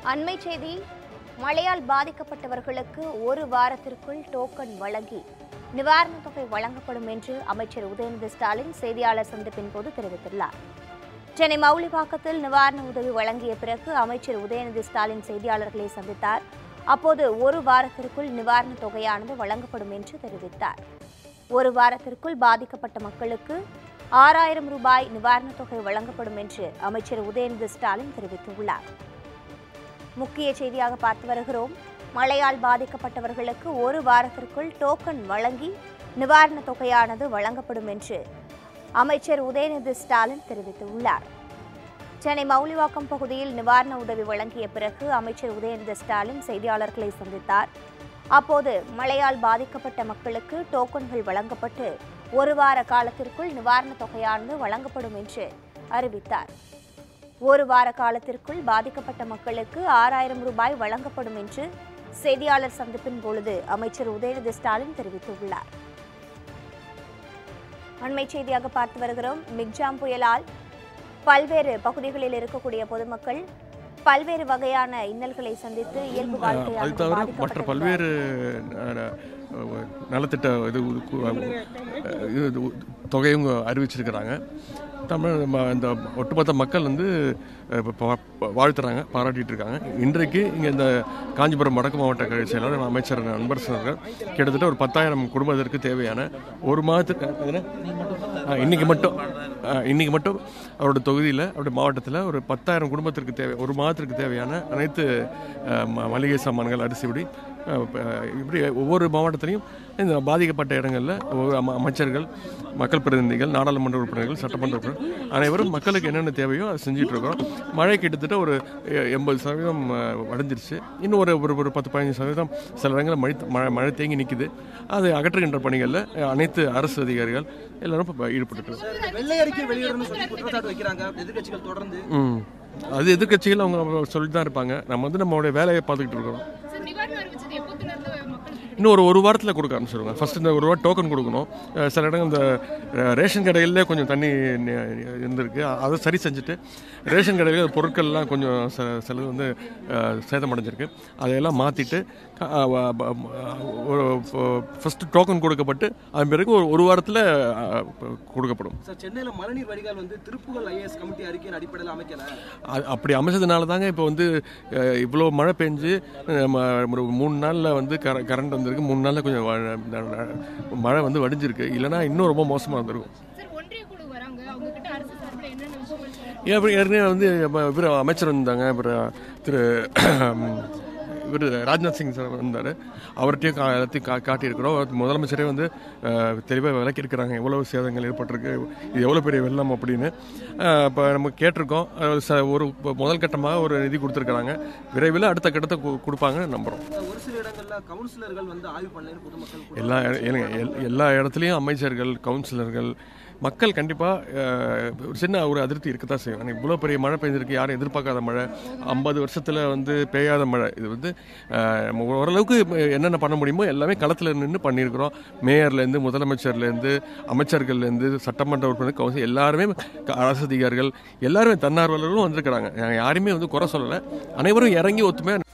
அண்மை செய்தி மழையால் பாதிக்கப்பட்டவர்களுக்கு ஒரு வாரத்திற்குள் டோக்கன் வழங்கி நிவாரணத் தொகை வழங்கப்படும் என்று அமைச்சர் உதயநிதி ஸ்டாலின் செய்தியாளர் சந்திப்பின் போது தெரிவித்துள்ளார் சென்னை மௌலிவாக்கத்தில் நிவாரண உதவி வழங்கிய பிறகு அமைச்சர் உதயநிதி ஸ்டாலின் செய்தியாளர்களை சந்தித்தார் அப்போது ஒரு வாரத்திற்குள் நிவாரணத் தொகையானது வழங்கப்படும் என்று தெரிவித்தார் ஒரு வாரத்திற்குள் பாதிக்கப்பட்ட மக்களுக்கு ஆறாயிரம் ரூபாய் நிவாரணத் தொகை வழங்கப்படும் என்று அமைச்சர் உதயநிதி ஸ்டாலின் தெரிவித்துள்ளார் முக்கிய செய்தியாக பார்த்து வருகிறோம் மழையால் பாதிக்கப்பட்டவர்களுக்கு ஒரு வாரத்திற்குள் டோக்கன் வழங்கி நிவாரணத் தொகையானது வழங்கப்படும் என்று அமைச்சர் உதயநிதி ஸ்டாலின் தெரிவித்துள்ளார் சென்னை மௌலிவாக்கம் பகுதியில் நிவாரண உதவி வழங்கிய பிறகு அமைச்சர் உதயநிதி ஸ்டாலின் செய்தியாளர்களை சந்தித்தார் அப்போது மழையால் பாதிக்கப்பட்ட மக்களுக்கு டோக்கன்கள் வழங்கப்பட்டு ஒரு வார காலத்திற்குள் நிவாரணத் தொகையானது வழங்கப்படும் என்று அறிவித்தார் ஒரு வார காலத்திற்குள் பாதிக்கப்பட்ட மக்களுக்கு ஆறாயிரம் ரூபாய் வழங்கப்படும் என்று செய்தியாளர் சந்திப்பின் பொழுது அமைச்சர் உதயநிதி ஸ்டாலின் தெரிவித்துள்ளார் அண்மை செய்தியாக பார்த்து வருகிறோம் மிக்ஜாம் புயலால் பல்வேறு பகுதிகளில் இருக்கக்கூடிய பொதுமக்கள் பல்வேறு வகையான இன்னல்களை சந்தித்து இயல்பு அது வாழ்க்கையாக தவிர மற்ற பாதிக்கப்பட்டு பல்வேறு அஹ், அஹ், நலத்திட்ட இது கு- அஹ், இது தொகையும் அறிவிச்சிருக்கிறாங்க தமிழ் ம- இந்த ஒட்டுமொத்த மக்கள் வந்து அஹ், இப்ப பா- பா- வாழ்த்துறாங்க பாராட்டிட்டு இருக்காங்க இன்றைக்கு இங்கே இந்த காஞ்சிபுரம் வடக்கு மாவட்ட கழக செயலாளர் அமைச்சர் அன்பர் அவர்கள் கிட்டத்தட்ட ஒரு பத்தாயிரம் குடும்பத்திற்கு தேவையான ஒரு மாதத்துக்கு எதுனா? ஆ, இன்னைக்கு மட்டும் ஆ, இன்னைக்கு மட்டும் அவரோட தொகுதியில் அவருடைய மாவட்டத்தில் ஒரு பத்தாயிரம் குடும்பத்திற்கு தேவை ஒரு மாதத்திற்கு தேவையான அனைத்து ஆ, ம- மளிகை சாமான்கள் அரிசி இப்படி ஆ, ப- இப்படி ஒவ்வொரு மாவட்டத்திலையும் இந்த பாதிக்கப்பட்ட இடங்களில் ஒவ்வொரு அம- அமைச்சர்கள் மக்கள் பிரதிநிதிகள் நாடாளுமன்ற உறுப்பினர்கள் சட்டமன்ற உறுப்பினர்கள் அனைவரும் மக்களுக்கு என்னென்ன தேவையோ அதை செஞ்சுட்டு இருக்கோம் மழை கிட்டத்தட்ட ஒரு எ- எண்பது சதவீதம் ஆ, அடைஞ்சிருச்சு இன்னும் ஒரு ஒரு ஒரு பத்து பதினஞ்சு சதவீதம் சில இடங்களில் மழை மழை மழை தேங்கி நிற்குது அதை அகற்றுகின்ற பணிகளில் அனைத்து அரசு அதிகாரிகள் எல்லாரும் இப்போ ஈடுபட்டு வெள்ளை அறிக்கை வெளியிடணும்னு சொல்லி குற்றச்சாட்டு வைக்கிறாங்க எதிர்க்கட்சிகள் தொடர்ந்து ம் அது எதிர்க்கட்சிகள் அவங்க சொல்லிட்டு தான் இருப்பாங்க நம்ம வந்து நம்மளுடைய வேலையை பார்த்துக்கிட்டு இருக்கோம் சார் நிவாரணம் அறிவிச்சது எப்போத்துல இருந்து மக்களுக்கு இன்னும் ஒரு ஒரு வாரத்தில் கொடுக்க ஆரம்பிச்சிருவாங்க ஃபர்ஸ்ட் இந்த ஒரு ரூபா டோக்கன் கொடுக்கணும் அஹ் சில இடங்கள் இந்த அஹ், ரேஷன் கடையிலே கொஞ்சம் தண்ணி நி- இருந்திருக்கு அதை சரி செஞ்சுட்டு ரேஷன் கடையில் பொருட்கள்லாம் கொஞ்சம் ச- சிலது வந்து அஹ், சேதமடைஞ்சிருக்கு அதையெல்லாம் மாற்றிட்டு ஒரு ஃபஸ்ட்டு டோக்கன் கொடுக்கப்பட்டு அதன் பிறகு ஒரு ஒரு வாரத்தில் கொடுக்கப்படும் சார் சென்னையில மழைநீர் வடிகால் வந்து திருப்புகழ் ஐஏஎஸ் கமிட்டி அறிக்கையின் அடிப்படையில் அமைக்கல அது அப்படி அமைச்சதுனால தாங்க இப்போ வந்து அஹ், இவ்வளோ மழை பெஞ்சு அஹ், ம- ஒரு மூணு நாளில் வந்து கர கரண்ட் வந்திருக்கு மூணு நாளில் கொஞ்சம் வ- ந- மழை வந்து வடிஞ்சிருக்கு இல்லைன்னா இன்னும் ரொம்ப மோசமாக இருந்திருக்கும் சார் ஒன்றிய குழு வராங்க அவங்க கிட்ட அரசு சார்பில் என்னென்ன விஷயங்கள் சார் ஏன் அப்படி ஏற்கனவே வந்து நம்ம இவர் அமைச்சர் வந்தாங்க அப்புறம் திரு இவர் ராஜ்நாத் சிங் சார் வந்தார் அவர்கிட்டயும் கா எல்லாத்தையும் கா காட்டியிருக்கிறோம் அவர் முதலமைச்சரே வந்து தெளிவாக விளக்கியிருக்கிறாங்க எவ்வளவு சேதங்கள் ஏற்பட்டிருக்கு இது எவ்வளோ பெரிய வெள்ளம் அப்படின்னு இப்போ நம்ம கேட்டிருக்கோம் அஹ் ச- ஒரு இப்ப முதல் கட்டமாக ஒரு நிதி கொடுத்துருக்குறாங்க விரைவில் அடுத்த கட்டத்தை கு- கொடுப்பாங்கன்னு நம்புகிறோம் ஒரு சில இடங்கள்ல கவுன்சிலர்கள் வந்து ஆய்வு பண்ணலன்னு பொதுமக்கள் கூட எல்லா இட- இல்லைங்க, எல்- எல்லா இடத்துலையும் அமைச்சர்கள் கவுன்சிலர்கள் மக்கள் கண்டிப்பாக ஒரு சின்ன ஒரு அதிருப்தி இருக்க தான் செய்யும் ஆனால் இவ்வளோ பெரிய மழை பெய்ஞ்சிருக்கு யாரும் எதிர்பார்க்காத மழை ஐம்பது வருஷத்தில் வந்து பெய்யாத மழை இது வந்து அஹ், நம்ம ஓரளவுக்கு என்னென்ன பண்ண முடியுமோ எல்லாமே களத்தில் நின்று பண்ணியிருக்கிறோம் மேயர்லேருந்து முதலமைச்சர்லேருந்து அமைச்சர்கள்லேருந்து சட்டமன்ற உறுப்பினர் கவுன்சில் எல்லாருமே க- அரசு அதிகாரிகள் எல்லாருமே தன்னார்வலர்களும் வந்திருக்கிறாங்க நாங்கள் யாரையுமே வந்து குறை சொல்லலை அனைவரும் இறங்கி ஒத்துமையாக